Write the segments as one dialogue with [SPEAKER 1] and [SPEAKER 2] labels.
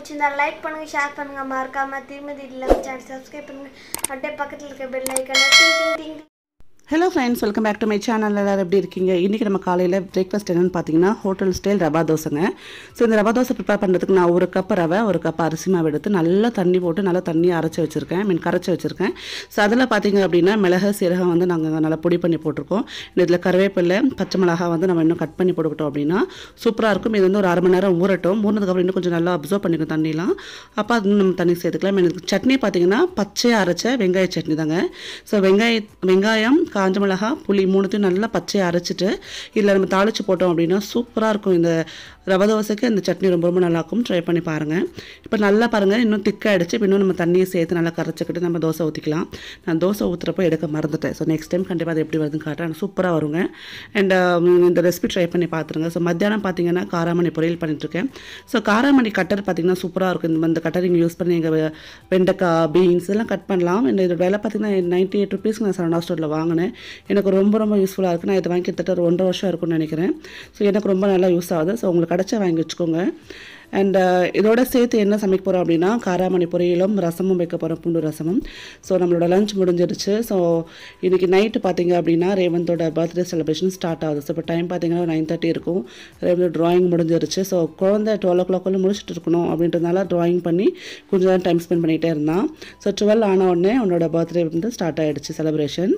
[SPEAKER 1] பிடிச்சிருந்தா லைக் பண்ணுங்க ஷேர் பண்ணுங்க மறக்காம திருமதி இல்லாம சேனல் சப்ஸ்கிரைப் பண்ணுங்க அப்படியே பக்கத்தில் இருக்க பெல் ஐக்கனை ding ding ding
[SPEAKER 2] hello friends welcome back to my channel எல்லாரும் எப்படி இருக்கீங்க இன்றைக்கி நம்ம காலையில் பிரேக்ஃபாஸ்ட் என்னென்னு பார்த்தீங்கன்னா ஹோட்டல் ஸ்டைல் ரவா தோசைங்க ஸோ இந்த ரவா தோசை ப்ரிப்பேர் பண்ணுறதுக்கு நான் ஒரு கப் ரவை ஒரு கப் அரிசி மாவு எடுத்து நல்லா தண்ணி போட்டு நல்லா தண்ணி அரைச்சி வச்சுருக்கேன் மீன் கரைச்சி வச்சுருக்கேன் ஸோ அதில் பார்த்தீங்க அப்படின்னா மிளகு சீரகம் வந்து நாங்கள் நல்லா பொடி பண்ணி போட்டிருக்கோம் இதில் கருவேப்பிலை பச்சை மிளகா வந்து நம்ம இன்னும் கட் பண்ணி போட்டுக்கிட்டோம் அப்படின்னா சூப்பராக இருக்கும் இது வந்து ஒரு அரை மணி நேரம் ஊறட்டும் ஊறினதுக்கப்புறம் இன்னும் கொஞ்சம் நல்லா அப்சர்வ் பண்ணிக்கும் தண்ணிலாம் அப்போ அது நம்ம தண்ணி சேர்த்துக்கலாம் எனக்கு சட்னி பார்த்தீங்கன்னா பச்சையாக அரைச்ச வெங்காய சட்னி தாங்க ஸோ வெங்காய வெங்காயம் காஞ்ச மிளகா புளி மூணுத்தையும் நல்லா பச்சையாக அரைச்சிட்டு இதில் நம்ம தாளித்து போட்டோம் அப்படின்னா சூப்பராக இருக்கும் இந்த ரவை தோசைக்கு இந்த சட்னி ரொம்ப ரொம்ப நல்லாயிருக்கும் ட்ரை பண்ணி பாருங்கள் இப்போ நல்லா பாருங்கள் இன்னும் திக்காகிடுச்சு இப்போ இன்னும் நம்ம தண்ணியை சேர்த்து நல்லா கரைச்சிக்கிட்டு நம்ம தோசை ஊற்றிக்கலாம் நான் தோசை ஊற்றுறப்போ எடுக்க மறந்துட்டேன் ஸோ நெக்ஸ்ட் டைம் கண்டிப்பாக அது எப்படி வருதுன்னு காட்டுறேன் சூப்பராக வருங்க அண்ட் இந்த ரெசிபி ட்ரை பண்ணி பார்த்துருங்க ஸோ மத்தியானம் பார்த்தீங்கன்னா காராமணி பொரியல் பண்ணிட்டுருக்கேன் ஸோ காராமணி கட்டர் பார்த்தீங்கன்னா சூப்பராக இருக்கும் இந்த இந்த கட்டர் நீங்கள் யூஸ் பண்ணி எங்கள் வெண்டைக்காய் பீன்ஸ் இதெல்லாம் கட் பண்ணலாம் இந்த இதோட விலை பார்த்தீங்கன்னா நைன்ட்டி எயிட் ருபீஸ்க்கு நான் சரவணா ஸ்டோரில் வாங்கினேன் எனக்கு ரொம்ப ரொம்ப யூஸ்ஃபுல்லாக இருக்குது நான் இதை வாங்கி கிட்டத்தட்ட ஒரு ஒன்றரை வருஷம் இருக்கும்னு நினைக்கிறேன் ஸோ எனக்கு ரொம்ப நல்லா யூஸ் ஆகுது ஸோ உங்களுக்கு கிடச்சா வாங்கி வச்சுக்கோங்க அண்ட் இதோட சேர்த்து என்ன சமைக்க போகிறோம் அப்படின்னா காராமணி பொரியலும் ரசமும் வைக்க போகிறோம் பூண்டு ரசமும் ஸோ நம்மளோட லஞ்ச் முடிஞ்சிருச்சு ஸோ இன்றைக்கி நைட்டு பார்த்தீங்க அப்படின்னா ரேவந்தோட பர்த்டே செலிப்ரேஷன் ஸ்டார்ட் ஆகுது ஸோ இப்போ டைம் பார்த்தீங்கன்னா நைன் தேர்ட்டி இருக்கும் ரேவந்தோட ட்ராயிங் முடிஞ்சிருச்சு ஸோ குழந்தை டுவெல் ஓ கிளாக்குள்ளே முடிச்சுட்டு இருக்கணும் அப்படின்றதுனால ட்ராயிங் பண்ணி கொஞ்சம் நேரம் டைம் ஸ்பெண்ட் பண்ணிகிட்டே இருந்தான் ஸோ டுவெல் ஆன உடனே அவனோட பர்த்டே வந்து ஸ்டார்ட் ஆகிடுச்சு celebration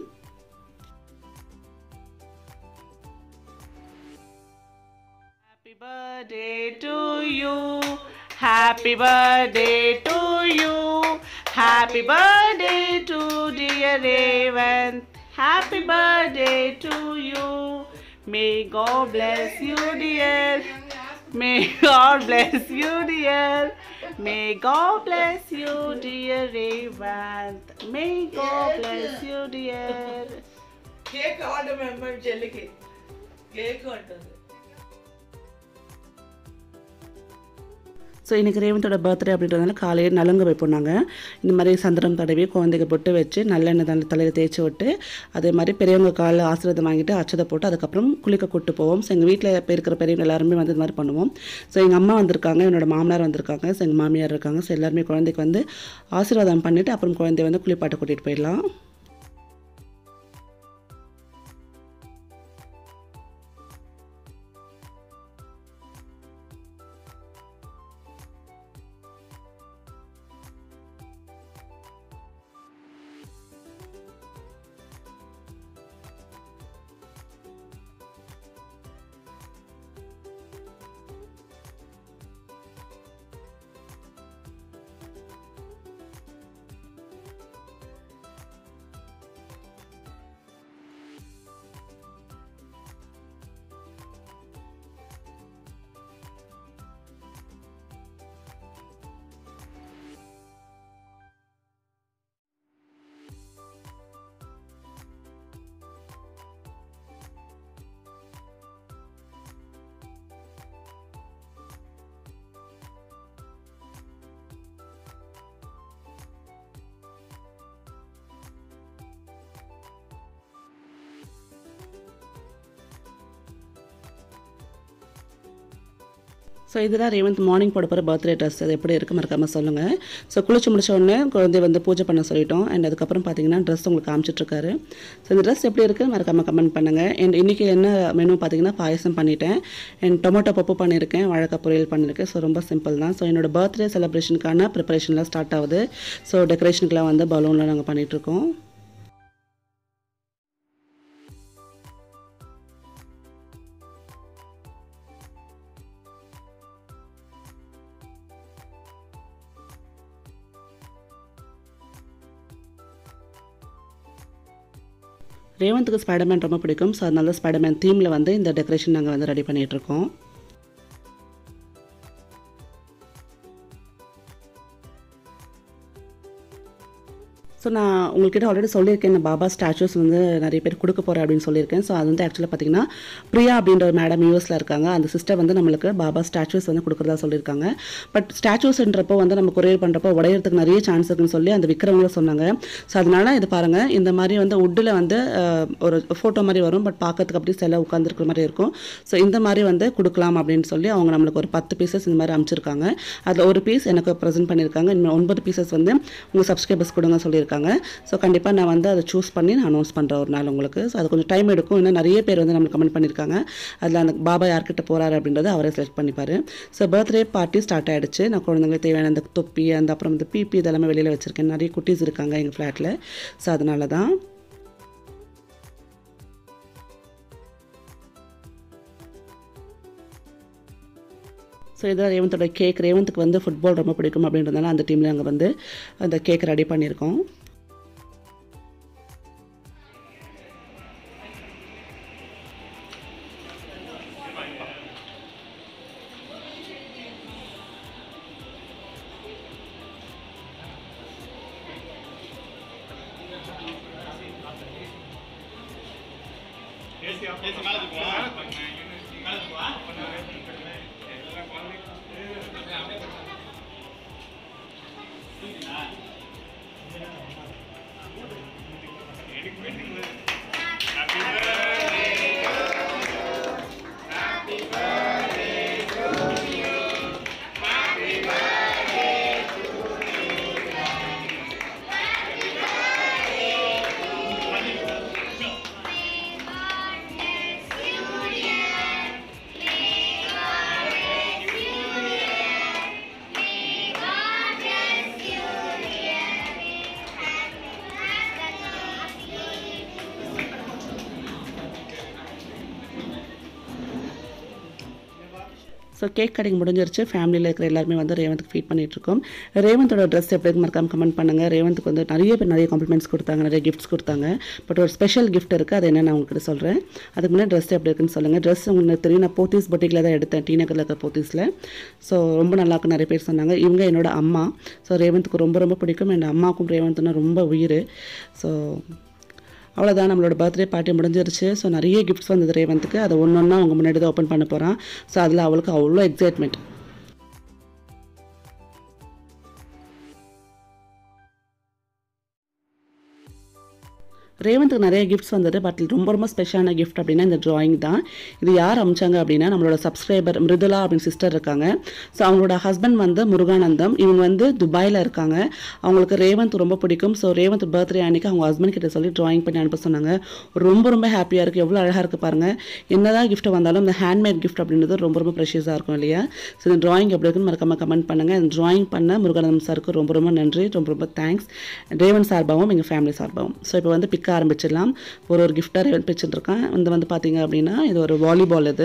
[SPEAKER 2] Happy birthday to you. Happy birthday to you. Happy birthday to dear Raven. Happy birthday to you. May God bless you, dear. May God bless you, dear. May God bless you, dear Raven. May God bless you, dear.
[SPEAKER 3] Cake order మేము చెల్లికి cake ఉంటుంది
[SPEAKER 2] so இன்றைக்கி ரேவந்தோட birthday அப்படின்றதுனால காலையில் நலங்கு வைப்போம் நாங்கள் இந்த மாதிரி சந்திரம் தடவி குழந்தைக்கு பொட்டு வச்சு நல்லெண்ணெய் தண்ணி தலையில் தேய்ச்சி விட்டு அதே மாதிரி பெரியவங்க காலில் ஆசீர்வாதம் வாங்கிட்டு அச்சதை போட்டு அதுக்கப்புறம் குளிக்க கூட்டு போவோம் ஸோ எங்கள் வீட்டில் இப்போ இருக்கிற பெரியவங்க எல்லாருமே வந்து இந்த மாதிரி பண்ணுவோம் ஸோ எங்கள் அம்மா வந்திருக்காங்க என்னோட மாமனார் வந்திருக்காங்க ஸோ எங்கள் மாமியார் இருக்காங்க ஸோ எல்லாருமே குழந்தைக்கு வந்து ஆசீர்வாதம் பண்ணிவிட்டு அப்புறம் குழந்தைய வந்து குளிப்பாட்ட கூட்டிகிட்டு போயிடலாம் ஸோ இதெல்லாம் ரேவந்த் மார்னிங் போட போகிற பர்த்டே ட்ரெஸ் அது எப்படி இருக்குது மறக்காமல் சொல்லுங்கள் ஸோ குளிச்சு முடிச்ச உடனே குழந்தைய வந்து பூஜை பண்ண சொல்லிட்டோம் அண்ட் அதுக்கப்புறம் பார்த்தீங்கன்னா ட்ரெஸ் உங்களுக்கு காமிச்சிட்ருக்காரு ஸோ இந்த ட்ரெஸ் எப்படி இருக்குது மறக்காமல் கமெண்ட் பண்ணுங்கள் அண்ட் இன்றைக்கி என்ன மெனு பார்த்தீங்கன்னா பாயசம் பண்ணிட்டேன் அண்ட் டொமேட்டோ பப்பு பண்ணியிருக்கேன் வாழைக்காய் பொரியல் பண்ணியிருக்கேன் ஸோ ரொம்ப சிம்பிள் தான் ஸோ என்னோட பர்த்டே செலிப்ரேஷனுக்கான ப்ரிப்பரேஷன்லாம் ஸ்டார்ட் ஆகுது ஸோ டெக்கரேஷனுக்குலாம் வந்து பலூன்லாம் நாங்கள் பண்ணிகிட்ருக்கோம் ரேவந்துக்கு ஸ்பைடர்மேன் ரொம்ப பிடிக்கும் ஸோ அதனால ஸ்பைடர்மேன் தீமில் வந்து இந்த டெக்கரேஷன் நாங்கள் வந்து ரெடி பண்ணிகிட்ருக்கோம் ஸோ நான் உங்கள்கிட்ட ஆல்ரெடி சொல்லியிருக்கேன் இந்த பாபா ஸ்டாச்சுஸ் வந்து நிறைய பேர் கொடுக்க போகிறேன் அப்படின்னு சொல்லியிருக்கேன் ஸோ அது வந்து ஆக்சுவலாக பார்த்தீங்கன்னா பிரியா அப்படின்ற ஒரு மேடம் யூஎஸில் இருக்காங்க அந்த சிஸ்டர் வந்து நம்மளுக்கு பாபா ஸ்டாச்சுஸ் வந்து கொடுக்குறதா சொல்லியிருக்காங்க பட் ஸ்டாச்சுஸ்ன்றப்போ வந்து நம்ம கொரியர் பண்ணுறப்போ உடையறதுக்கு நிறைய சான்ஸ் இருக்குன்னு சொல்லி அந்த விற்கிறவங்க சொன்னாங்க ஸோ அதனால இது பாருங்கள் இந்த மாதிரி வந்து உட்டில் வந்து அஹ், ஒரு ஃபோட்டோ மாதிரி வரும் பட் பார்க்கறதுக்கு அப்படி சிலை உட்காந்துருக்கிற மாதிரி இருக்கும் ஸோ இந்த மாதிரி வந்து கொடுக்கலாம் அப்படின்னு சொல்லி அவங்க நம்மளுக்கு ஒரு பத்து பீசஸ் இந்த மாதிரி அமைச்சிருக்காங்க அதில் ஒரு பீஸ் எனக்கு ப்ரெசென்ட் பண்ணியிருக்காங்க இன்னும் ஒன்பது பீசஸ் வந்து உங்கள் சப்ஸ்கிரைபர்ஸ் கொடுங்க சொல்லியிருக்காங்க ஸோ கண்டிப்பாக நான் வந்து அதை சூஸ் பண்ணி நான் அனௌன்ஸ் பண்ணுறேன் ஒரு நாள் உங்களுக்கு ஸோ அது கொஞ்சம் டைம் எடுக்கும் இன்னும் நிறைய பேர் வந்து நம்மளுக்கு கமெண்ட் பண்ணியிருக்காங்க அதில் அந்த பாபா யார்கிட்ட போகிறாரு அப்படின்றத அவரே செலக்ட் பண்ணிப்பார் ஸோ பர்த்டே பார்ட்டி ஸ்டார்ட் ஆயிடுச்சு நான் குழந்தைங்களுக்கு தேவையான அந்த தொப்பி அந்த அப்புறம் இந்த பிபி இதெல்லாமே வெளியில் வச்சுருக்கேன் நிறைய குட்டீஸ் இருக்காங்க எங்கள் ஃப்ளாட்டில் ஸோ அதனால தான் ஸோ இதான் ரேவந்தோட கேக் ரேவந்துக்கு வந்து ஃபுட்பால் ரொம்ப பிடிக்கும் அப்படின்றதுனால அந்த டீமில் அங்கே வந்து அந்த கேக் ரெடி பண்ணியிருக்கோம் ஸோ கேக் கட்டிங் முடிஞ்சிருச்சு ஃபேமிலியில் இருக்கிற எல்லாருமே வந்து ரேவந்துக்கு ஃபீட் பண்ணிட்டு இருக்கோம் ரேவந்தோட ட்ரெஸ் எப்படி இருக்கு மறக்காம கமெண்ட் பண்ணுங்கள் ரேவந்துக்கு வந்து நிறைய பேர் நிறைய காம்ப்ளிமெண்ட்ஸ் கொடுத்தாங்க நிறைய கிஃப்ட்ஸ் கொடுத்தாங்க பட் ஒரு ஸ்பெஷல் கிஃப்ட் இருக்குது அது என்ன நான் உங்களுக்கு சொல்கிறேன் அதுக்கு முன்னாடி ட்ரெஸ் எப்படி இருக்குன்னு சொல்லுங்கள் ட்ரெஸ் உங்களுக்கு தெரியும் நான் போத்தீஸ் பொட்டிக்கில் தான் எடுத்தேன் டி நகரில் இருக்கிற போத்தீஸில் ஸோ ரொம்ப நல்லா இருக்கு நிறைய பேர் சொன்னாங்க இவங்க என்னோட அம்மா ஸோ ரேவந்துக்கு ரொம்ப ரொம்ப பிடிக்கும் என் அம்மாவுக்கும் ரேவந்த்னா ரொம்ப உயிர் ஸோ அவ்வளோதான் நம்மளோட பர்த்டே பார்ட்டி முடிஞ்சிருச்சு ஸோ நிறைய கிஃப்ட்ஸ் வந்தது ரேவந்துக்கு அதை ஒன்று ஒன்றா அவங்க முன்னாடி தான் ஓப்பன் பண்ண போகிறான் ஸோ அதில் அவளுக்கு அவ்வளோ எக்ஸைட்மெண்ட் ரேவந்துக்கு நிறைய கிஃப்ட்ஸ் வந்தது பட் ரொம்ப ரொம்ப ஸ்பெஷலான கிஃப்ட் அப்படின்னா இந்த drawing தான் இது யார் அமிச்சாங்க அப்படின்னா நம்மளோட சப்ஸ்கிரைபர் மிருதுலா அப்படின்னு சிஸ்டர் இருக்காங்க ஸோ அவங்களோட ஹஸ்பண்ட் வந்து முருகானந்தம் இவங்க வந்து துபாயில் இருக்காங்க அவங்களுக்கு ரேவந்த் ரொம்ப பிடிக்கும் ஸோ ரேவந்த் பர்த்டே அன்னைக்கு அவங்க ஹஸ்பண்ட் கிட்ட சொல்லி drawing பண்ணி அனுப்ப சொன்னாங்க ரொம்ப ரொம்ப ஹாப்பியாக இருக்குது எவ்வளோ அழகாக இருக்குது பாருங்கள் என்னதான் gift வந்தாலும் இந்த ஹேண்ட்மேட் gift அப்படின்றது ரொம்ப ரொம்ப ப்ரெஷியஸாக இருக்கும் இல்லையா ஸோ இந்த drawing எப்படி இருக்குன்னு மறக்காம கமெண்ட் பண்ணுங்கள் இந்த drawing பண்ண முருகானந்தம் சாருக்கு ரொம்ப ரொம்ப நன்றி ரொம்ப ரொம்ப தேங்க்ஸ் ரேவன் சார்பாகவும் எங்கள் ஃபேமிலி சார்பாகவும் ஸோ இப்போ வந்து பிக்க ஆரம்பிச்சிடலாம் ஒரு ஒரு கிஃப்டாக ரேவன் பிச்சுட்டு இருக்கேன் இந்த வந்து பார்த்தீங்க அப்படின்னா இது ஒரு வாலிபால் இது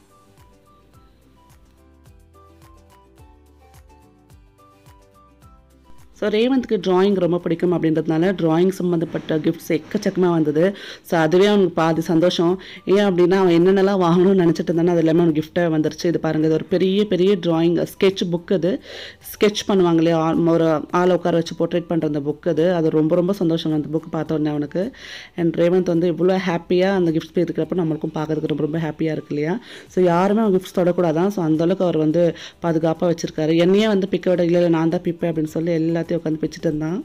[SPEAKER 2] ஸோ ரேவந்த்க்கு drawing ரொம்ப பிடிக்கும் அப்படின்றதுனால drawing சம்மந்தப்பட்ட கிஃப்ட்ஸ் எக்கச்சக்கமாக வந்தது ஸோ அதுவே அவனுக்கு பாதி சந்தோஷம் ஏன் அப்படின்னா அவன் என்னென்னலாம் வாங்கணும்னு நினச்சிட்டு இருந்தானோ அது எல்லாமே அவனுக்கு கிஃப்ட்டாக வந்துருச்சு இது பாருங்கள் இது ஒரு பெரிய பெரிய drawing sketch புக் அது sketch பண்ணுவாங்க இல்லையா ஆ- ஒரு ஆளை உட்கார வச்சு போர்ட்ரேட் பண்ணுற அந்த புக் அது அது ரொம்ப ரொம்ப சந்தோஷம் அந்த புக் பார்த்த உடனே அவனுக்கு அண்ட் ரேவந்த் வந்து இவ்வளோ ஹாப்பியாக அந்த கிஃப்ட்ஸ் இருக்கிறப்ப நம்மளுக்கும் பார்க்கறதுக்கு ரொம்ப ரொம்ப ஹாப்பியாக இருக்கு இல்லையா ஸோ யாருமே அவன் கிஃப்ட்ஸ் தொடக்கூடாதான் ஸோ அந்தளவுக்கு அவர் வந்து பாதுகாப்பாக வச்சிருக்காரு என்னையே வந்து பிக்க விட இல்லை இல்லை நான் தான் பிப்பேன் அப்படின்னு சொல்லி எல்லாத்தையும் உட்காந்து பிச்சுட்டு இருந்தான்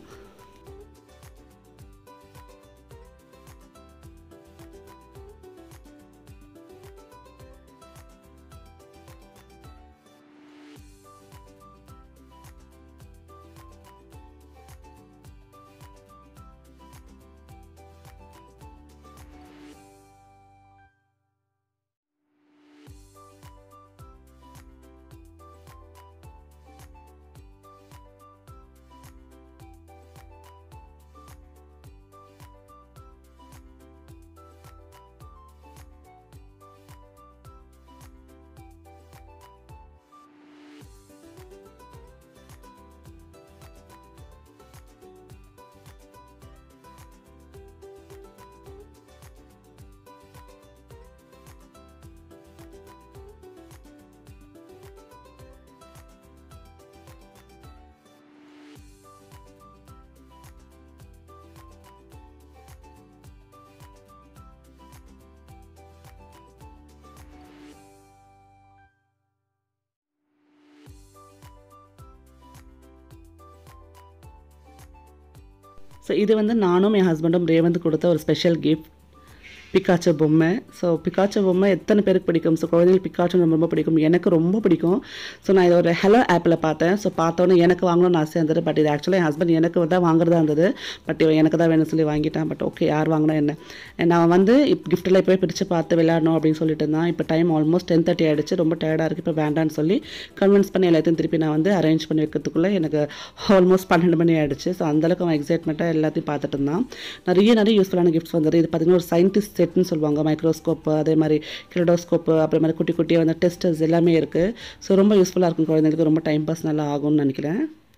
[SPEAKER 2] ஸோ இது வந்து நானும் என் ஹஸ்பண்டும் ரேவந்த் கொடுத்த ஒரு ஸ்பெஷல் கிஃப்ட் பிக்காச்சோ பொம்மை ஸோ பிக்காச்சோ பொம்மை எத்தனை பேருக்கு பிடிக்கும் ஸோ குழந்தைங்களுக்கு பிக்காச்சோ ரொம்ப ரொம்ப பிடிக்கும் எனக்கு ரொம்ப பிடிக்கும் ஸோ நான் இதை ஒரு ஹலோ ஆப்பில் பார்த்தேன் ஸோ பார்த்தோன்னே எனக்கு வாங்கணும்னு ஆசையாக இருந்தது பட் இது ஆக்சுவலாக என் ஹஸ்பண்ட் எனக்கு தான் வாங்குறதா இருந்தது பட் இவன் எனக்கு தான் வேணும்னு சொல்லி வாங்கிட்டான் பட் ஓகே யார் வாங்கினா என்ன நான் வந்து இப்போ கிஃப்ட்டில் போய் பிரித்து பார்த்து விளையாடணும் அப்படின்னு சொல்லிட்டு இருந்தான் இப்போ டைம் ஆல்மோஸ்ட் டென் தேர்ட்டி ஆகிடுச்சு ரொம்ப டயர்டாக இருக்குது இப்போ வேண்டான்னு சொல்லி கன்வின்ஸ் பண்ணி எல்லாத்தையும் திருப்பி நான் வந்து அரேஞ்ச் பண்ணி வைக்கிறதுக்குள்ளே எனக்கு ஆல்மோஸ்ட் பன்னெண்டு மணி ஆகிடுச்சு ஸோ அந்தளவுக்கு அவன் எக்ஸைட்மெண்ட்டாக எல்லாத்தையும் பார்த்துட்டு இருந்தான் நிறைய நிறைய யூஸ்ஃபுல்லான கிஃப்ட்ஸ் வந்தது இது பார்த்தீங்கன்னா ஒரு சயின்டிஸ்ட் செட்னு சொல்லுவாங்க மைக்ரோஸ்கோப்பு அதே மாதிரி கிரடோஸ்கோப்பு அப்புறம் மாதிரி குட்டி குட்டியாக வந்து டெஸ்டர்ஸ் எல்லாமே இருக்குது ஸோ ரொம்ப யூஸ்ஃபுல்லாக இருக்கும் குழந்தைங்களுக்கு ரொம்ப டைம் பாஸ் நல்லா ஆகும்னு நினைக்கிறேன்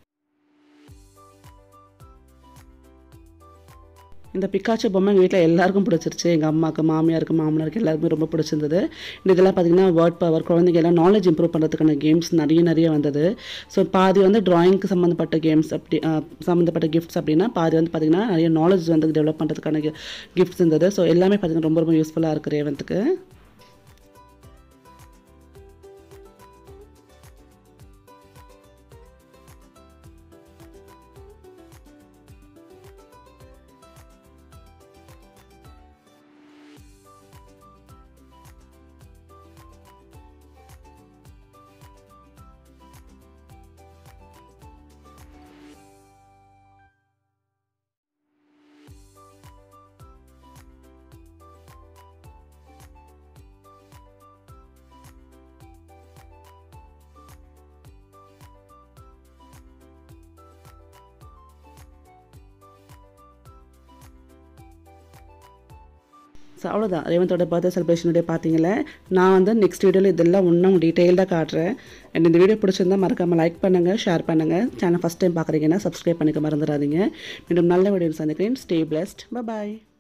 [SPEAKER 2] இந்த பிக்காச்சு பொம்மை எங்கள் வீட்டில் எல்லாருக்கும் பிடிச்சிருச்சு எங்கள் அம்மாவுக்கு மாமியாருக்கு மாமனாருக்கு எல்லாருக்குமே ரொம்ப பிடிச்சிருந்தது இந்த இதெல்லாம் பார்த்திங்கன்னா வேர்ட் பவர் குழந்தைங்க எல்லாம் நாலேஜ் இம்ப்ரூவ் பண்ணுறதுக்கான கேம்ஸ் நிறைய நிறைய வந்தது ஸோ பாதி வந்து ட்ராயிங்க்கு சம்மந்தப்பட்ட கேம்ஸ் அப்படி சம்மந்தப்பட்ட கிஃப்ட்ஸ் அப்படின்னா பாதி வந்து பார்த்திங்கன்னா நிறைய நாலேஜ் வந்து டெவலப் பண்ணுறதுக்கான கிஃப்ட்ஸ் இருந்தது ஸோ எல்லாமே பார்த்திங்கன்னா ரொம்ப ரொம்ப யூஸ்ஃபுல்லாக இருக்குது ரேவந்துக்கு ஸோ அவ்வளோதான் ரேவந்தோட பர்த்டே செலிப்ரேஷனுடைய பார்த்தீங்களே நான் வந்து நெக்ஸ்ட் வீடியோவில் இதெல்லாம் இன்னும் டீட்டெயில்டாக காட்டுறேன் அண்ட் இந்த வீடியோ பிடிச்சிருந்தா மறக்காமல் லைக் பண்ணுங்கள் ஷேர் பண்ணுங்கள் சேனல் ஃபஸ்ட் டைம் பார்க்குறீங்கன்னா சப்ஸ்கிரைப் பண்ணிக்க மறந்துடாதீங்க மீண்டும் நல்ல வீடியோ சந்திக்கிறேன் ஸ்டே பிளஸ்ட் பாய்